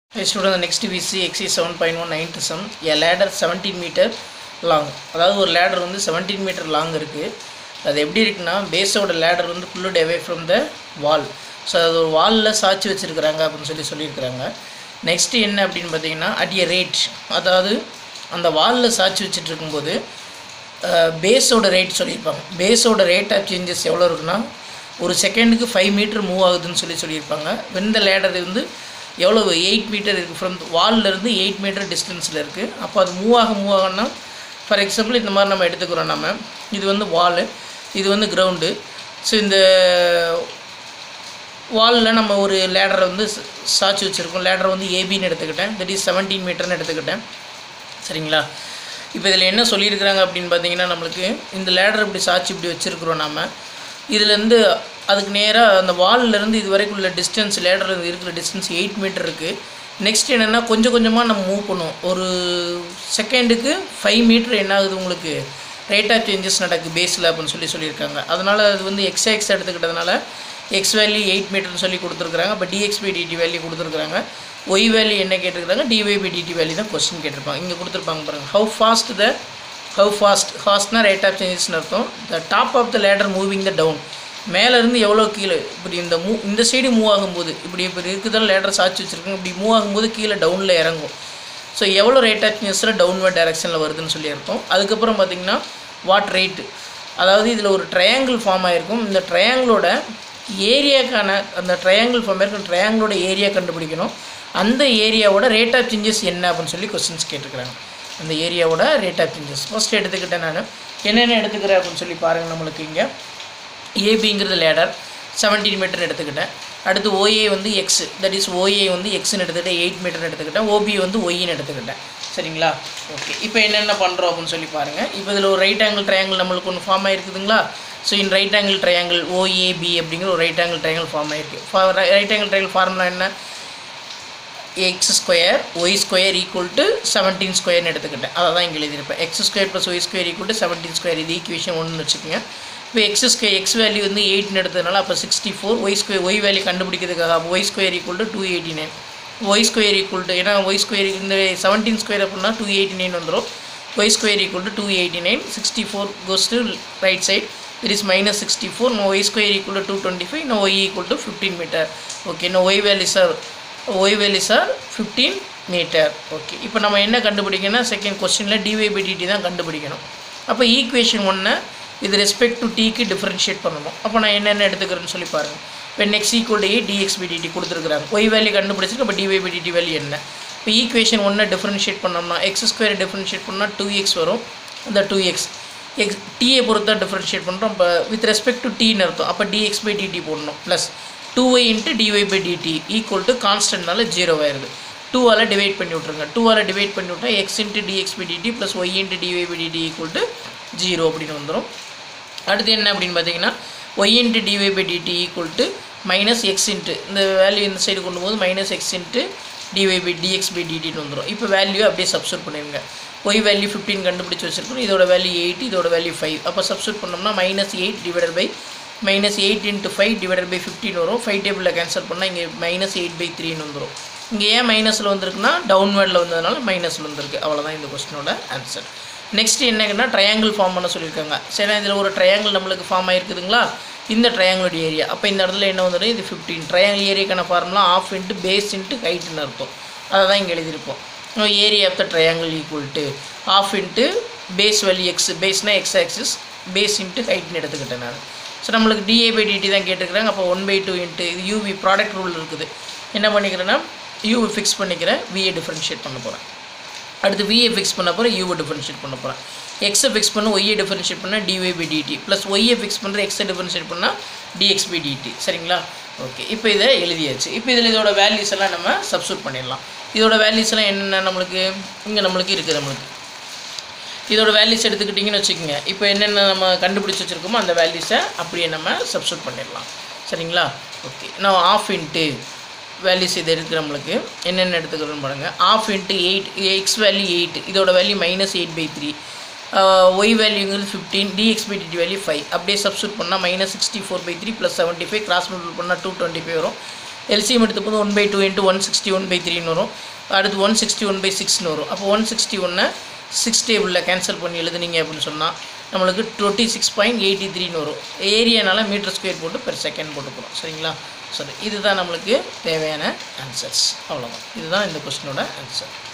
Hey student, the next we see exercise 7.1 ninth sum. A ladder 17 meter long. அதாவது ஒரு ladder வந்து 17 metre long இருக்குது அது எப்படி இருக்குன்னா பேஸோட லேடர் வந்து புல்லுட் away from the wall so அது ஒரு வாலில் சாய்ச்சி வச்சுருக்குறாங்க அப்படின்னு சொல்லி சொல்லியிருக்கிறாங்க நெக்ஸ்ட்டு என்ன அப்படின்னு பார்த்தீங்கன்னா அட் எ ரேட் அதாவது அந்த வாலில் சாய்ச்சி வச்சுட்டு இருக்கும்போது பேஸோட ரேட் சொல்லியிருப்பாங்க பேஸோட ரேட் ஆஃப் சேஞ்சஸ் எவ்வளோ இருக்குன்னா ஒரு செகண்டுக்கு ஃபைவ் மீட்டர் மூவ் ஆகுதுன்னு சொல்லி சொல்லியிருப்பாங்க வெந்த லேடர் வந்து எவ்வளோ எயிட் மீட்டர் இருக்குது ஃப்ரம் வால்லேருந்து எயிட் மீட்டர் டிஸ்டன்ஸில் இருக்குது அப்போ அது மூவ் ஆக மூவ் ஆகணும்னா ஃபார் எக்ஸாம்பிள் இந்த மாதிரி நம்ம எடுத்துக்கிறோம் நம்ம இது வந்து வாலு இது வந்து கிரவுண்டு ஸோ இந்த வாலில் நம்ம ஒரு லேடரை வந்து ச- சாய்ச்சி வச்சுருக்கோம் லேடரை வந்து ஏபின்னு எடுத்துக்கிட்டேன் தட் இஸ் செவன்டீன் மீட்டர்னு எடுத்துக்கிட்டேன் சரிங்களா இப்போ இதில் என்ன சொல்லியிருக்கிறாங்க அப்படின்னு பார்த்தீங்கன்னா நம்மளுக்கு இந்த லேடர் இப்படி சாய்ச்சி இப்படி வச்சுருக்குறோம் நம்ம இதுலேருந்து அதுக்கு நேராக அந்த வால்லேருந்து இது வரைக்கும் உள்ள டிஸ்டன்ஸ் லேடர் இருக்கிற டிஸ்டன்ஸ் எயிட் மீட்டர் இருக்குது நெக்ஸ்ட் என்னென்னா கொஞ்சம் கொஞ்சமாக நம்ம மூவ் பண்ணுவோம் ஒரு செகண்டுக்கு ஃபைவ் மீட்டர் என்ன ஆகுது உங்களுக்கு ரேட் ஆஃப் சேஞ்சஸ் நடக்குது பேஸில் அப்படின்னு சொல்லி சொல்லியிருக்காங்க அதனால் அது வந்து எக்ஸ் எக்ஸ் எடுத்துக்கிட்டதுனால எக்ஸ் வேல்யூ எயிட் மீட்டர்னு சொல்லி கொடுத்துருக்குறாங்க இப்போ டிஎக்ஸ் பை டிடி வேல்யூ கொடுத்துருக்குறாங்க ஒய் வேல்யூ என்ன கேட்டிருக்காங்க டிஒய் பை டிடி வேல்யூ தான் கொஸ்டின் கேட்டிருப்பாங்க இங்கே கொடுத்துருப்பாங்க பாருங்கள் how fast the how fast ஃபாஸ்ட்னா ரேட் ஆஃப் சேஞ்சஸ்னு அர்த்தம் the top of the ladder moving the down மேலேருந்து எவ்வளோ கீழே இப்படி இந்த மூ இந்த சைடு மூவ் ஆகும்போது இப்படி இப்படி இருக்குதான் லேடர் சாய்ச்சி வச்சுருக்காங்க இப்படி மூவ் ஆகும்போது கீழே டவுனில் இறங்கும் ஸோ எவ்வளோ ரேட் ஆஃப் சேஞ்சஸில் டவுன்வர்ட் டைரக்ஷனில் வருதுன்னு சொல்லி அர்த்தம் அதுக்கப்புறம் பார்த்தீங்கன்னா வாட் ரேட்டு அதாவது இதில் ஒரு ட்ரையாங்கிள் ஃபார்ம் ஆகிருக்கும் இந்த ட்ரையாங்கிளோட ஏரியாக்கான அந்த ட்ரையாங்கிள் ஃபார்ம் ஆயிருக்கும் ட்ரையாங்கிளோட ஏரியா கண்டுபிடிக்கணும் அந்த ஏரியாவோட ரேட் ஆஃப் சேஞ்சஸ் என்ன அப்படின்னு சொல்லி கொஸ்டின்ஸ் கேட்டிருக்கிறாங்க அந்த ஏரியாவோட ரேட் ஆஃப் சேஞ்சஸ் ஃபஸ்ட் எடுத்துக்கிட்டேன் நான் என்னென்ன எடுத்துக்கிறேன் அப்படின்னு சொல்லி பாருங்கள் நம்மளுக்கு இங்கே ஏபிங்கிறது லேடர் 17 மீட்டர் எடுத்துக்கிட்டேன் அடுத்து ஓஏ வந்து எக்ஸ் தட் இஸ் ஓஏ வந்து எக்ஸ்னு எடுத்துக்கிட்டேன் எயிட் மீட்டர் எடுத்துக்கிட்டேன் ஓபி வந்து ஒய்ன்னு எடுத்துக்கிட்டேன் சரிங்களா ஓகே இப்போ என்னென்ன பண்ணுறோம் அப்படின்னு சொல்லி பாருங்கள் இப்போ இதில் ஒரு ரைட் ஆங்கிள் ட்ரையாங்கிள் நம்மளுக்கு ஒன்று ஃபார்ம் ஆயிருக்குதுங்களா so in right angle triangle O A B அப்படிங்கிற ஒரு ரைட் ஆங்கிள் ட்ரையாங்கிள் ஃபார்ம் ஆயிருக்கு ரைட் ஆங்கிள் ட்ரையாங்கிள் ஃபார்முலா என்ன x square y square equal to seventeen ஸ்கொயர்னு எடுத்துக்கிட்டேன் அதை தான் இங்கே எழுதியிருப்பேன் x square plus y square equal to seventeen square இது ஈக்குவேஷன் ஒன்று வச்சுக்கோங்க இப்போ எக்ஸ் ஸ்கொயர் எக்ஸ் வேல்யூ வந்து எயிட்னு எடுத்ததுனால அப்போ sixty four y square y value கண்டுபிடிக்கிறதுக்காக அப்போ y square equal to two eighty nine y square equal to ஏன்னா ஒய் ஸ்கொயர் இந்த செவன்டீன் ஸ்கொயர் அப்படின்னா டூ எயிட்டி நைன் வந்துடும் y square equal to two eighty nine sixty four goes to right side it is minus sixty four no y square equal to two twenty five no y equal to fifteen metre okay no y value sir y value sir fifteen metre okay இப்போ நம்ம என்ன கண்டுபிடிக்கணும்னா second கொஸ்டினில் dy by DD தான் கண்டுபிடிக்கணும் அப்போ equation ஒன்றை இது ரெஸ்பெக்ட் டு டீக்கு டிஃப்ரென்ஷியேட் பண்ணணும் அப்போ நான் என்னென்ன எடுத்துக்கிறேன்னு சொல்லி பாருங்கள் இப்போ next equal to a d x by d t கொடுத்துருக்குறாங்க ஒய் வேல்யூ கண்டுபிடிச்சிட்டு அப்போ டிஒய் பை டிடி வேல்யூ என்ன இப்போ ஈக்குவேஷன் ஒன்றை டிஃப்ரென்ஷியேட் பண்ணோம்னா எக்ஸ் ஸ்கொயர் டிஃப்ரென்ஷியேட் பண்ணால் டூ எக்ஸ் வரும் அந்த டூ எக்ஸ் எக்ஸ் டீயை பொறுத்தா டிஃப்ரென்ஷியேட் பண்ணுறோம் இப்போ வித் ரெஸ்பெக்ட் டு டீன்னு அர்த்தம் அப்போ டிஎக்ஸ் பை டிடி போடணும் plus two y into d y by d t equal to கான்ஸ்டன்ட்னால ஜீரோ ஆயிருது டூவால் டிவைட் பண்ணி விட்ருங்க டூவால் டிவைட் பண்ணி விட்டா x into d x by d t plus y into d y by d t equal to zero அப்படின்னு வந்துடும் அடுத்து என்ன அப்படின்னு பார்த்தீங்கன்னா y into d y by d t equal to minus x into இந்த வேல்யூ இந்த சைடு கொண்டு போது minus x into d y by dx by டிடின்னு வந்துடும் இப்போ வேல்யூ அப்படியே சப்ஸ்டியூட் பண்ணிடுங்க ஒய் வேல்யூ ஃபிஃப்டீன் கண்டுபிடிச்சி வச்சிருக்கோம் இதோட வேல்யூ எயிட் இதோட வேல்யூ ஃபைவ் அப்போ சப்ஸ்டியூட் பண்ணோம்னா minus eight divided by minus eight into five divided by fifteen வரும் ஃபைவ் டேபிளில் கேன்சல் பண்ணால் இங்கே மைனஸ் எயிட் பை த்ரீன்னு வந்துடும் இங்கே ஏன் மைனஸில் வந்திருக்குன்னா டவுன்வேர்டில் வந்ததுனால மைனஸில் வந்திருக்கு அவ்வளோதான் இந்த கொஸ்டினோட ஆன்சர் நெக்ஸ்ட் என்னங்கன்னா ட்ரையாங்கிள் ஃபார்ம் பண்ண சொல்லியிருக்காங்க சரி இதில் ஒரு ட்ரையாங்கிள் நம்மளுக்கு ஃபார்ம் ஆயிருக்குதுங்களா இந்த ட்ரையாங்கிளோட ஏரியா அப்போ இந்த இடத்துல என்ன வந்துடும் இது ஃபிஃப்டீன் ட்ரையாங்கிள் ஏரியாக்கான formula half into base into ஹைட்டுன்னு அர்த்தம் அதை தான் இங்கே எழுதியிருப்போம் area of the triangle equal to half into base value x பேஸ்னால் எக்ஸ் ஆக்சிஸ் பேஸ் இன்ட்டு ஹைட்னு எடுத்துக்கிட்டேன் நான் ஸோ நம்மளுக்கு டிஏ பை டிடி தான் கேட்டிருக்கிறாங்க அப்போ ஒன் பை டூ இன்ட்டு இது யூவி ப்ராடக்ட் ரூல் இருக்குது என்ன பண்ணிக்கிறேன்னா யூவை ஃபிக்ஸ் பண்ணிக்கிறேன் விஏ டிஃப்ரென்ஷியேட் பண்ண போகிறேன் அடுத்து விஏ ஃபிக்ஸ் பண்ண போகிறேன் யூவை டிஃபரன்ஷியேட் பண்ண போகிறேன் எக்ஸை ஃபிக்ஸ் பண்ண ஒய்யை டிஃபரன்ஷியேட் பண்ணால் டிஒய் பை டிடி ப்ளஸ் ஒய்யை ஃபிக்ஸ் பண்ணுற எக்ஸை டிஃபரன்ஷியேட் பண்ணால் டிஎக்ஸ் பை டிடி சரிங்களா ஓகே இப்போ இதை எழுதியாச்சு இப்போ இதில் இதோட வேல்யூஸ் எல்லாம் நம்ம சப்ஸ்டியூட் பண்ணிடலாம் இதோட வேல்யூஸ் எல்லாம் என்னென்ன நம்மளுக்கு இங்கே நம்மளுக்கு இருக்குது நம்மளுக்கு இதோட வேல்யூஸ் எடுத்துக்கிட்டிங்கன்னு வச்சுக்கோங்க இப்போ என்னென்ன நம்ம கண்டுபிடிச்சி வச்சுருக்கோமோ அந்த வேல்யூஸை அப்படியே நம்ம சப்ஸ்டியூட் பண்ணிடலாம் சரிங்களா ஓகே நான் ஆஃப் இன்ட்டு வேல்யூஸ் இது இருக்குது நம்மளுக்கு என்னென்ன எடுத்துக்கிறோன்னு பாருங்கள் half into eight x value eight இதோட value minus eight by three y வேல்யூங்கிறது fifteen d x by d t value five அப்படியே சப்ஸ்டியூட் பண்ணால் minus sixty four by three plus seventy five cross multiple பண்ணால் டூ டுவெண்ட்டி ஃபைவ் வரும் L C M எடுத்துப்போது one by two into one sixty one by த்ரீன்னு வரும் அடுத்து one sixty one by சிக்ஸ்னு வரும் அப்போ ஒன் சிக்ஸ்டி ஒன்னை சிக்ஸ் டேபிளில் கேன்சல் பண்ணி எழுதுனீங்க அப்படின்னு சொன்னால் நம்மளுக்கு டுவெண்ட்டி சிக்ஸ் பாயிண்ட் எயிட்டி த்ரீன்னு வரும் ஏரியானால மீட்டர் ஸ்கொயர் போட்டு பெர் செகண்ட் போட்டு போகிறோம் சரிங்களா சரி இதுதான் நம்மளுக்கு தேவையான ஆன்சர்ஸ் அவ்வளோதான் இதுதான் இந்த கொஸ்டினோட ஆன்சர்